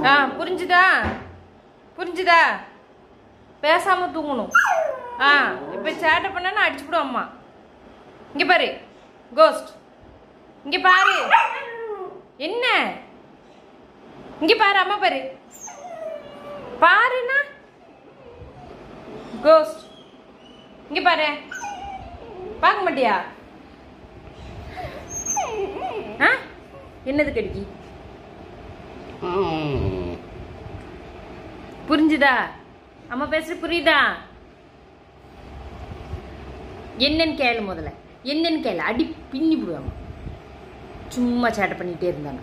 ஆ புரிஞ்சுதா புரிஞ்சுதா பேசாம தூங்கணும் ஆ இப்போ சேட்டை பண்ணா அடிச்சு விடும் அம்மா இங்க பாரு கோஸ்ட் இங்க பாரு என்ன இங்க பாரு அம்மா பாரு பாருண்ணா கோஸ்ட் இங்க பாரு பார்க்க மாட்டியா ஆ என்னது கடிக்கி புரிஞ்சுதா அம்மா பேசுறது புரியுதா என்னன்னு கேளு முதல்ல என்னன்னு கேளு அடி பின்னி விடுவாங்க சும்மா சேட்டை பண்ணிட்டே இருந்தாங்க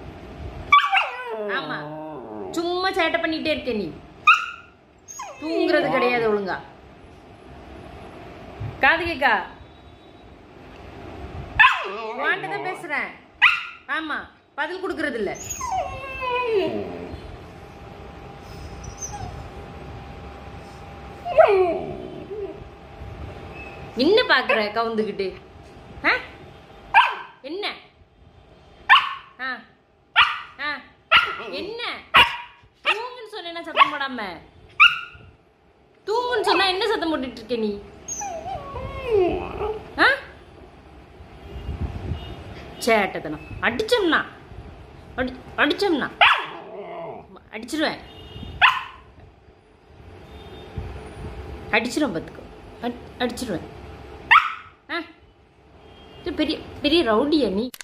ஆமா சும்மா சேட்டை பண்ணிட்டே இருக்க நீ தூங்குறது கிடையாது ஒழுங்கா காது கேக்கா வாண்ட தான் பேசுறேன் ஆமா பதில் கொடுக்கறது இல்ல என்ன பாக்குற கவுந்துக்கிட்டு ஆ? என்ன ஆ ஆ என்ன தூங்குன்னு சொன்னா சத்தம் போடாம தூங்குன்னு சொன்னா என்ன சத்தம் போட்டுட்டு இருக்க நீ ஆ சேட்டத்தனம் அடிச்சோம்னா அடி அடிச்சோம்னா அடிச்சிருவேன் அடிச்சிருவேன் பார்த்துக்கோ அடி- அடிச்சிருவேன் ஆ இது பெரிய பெரிய ரவுடியா நீ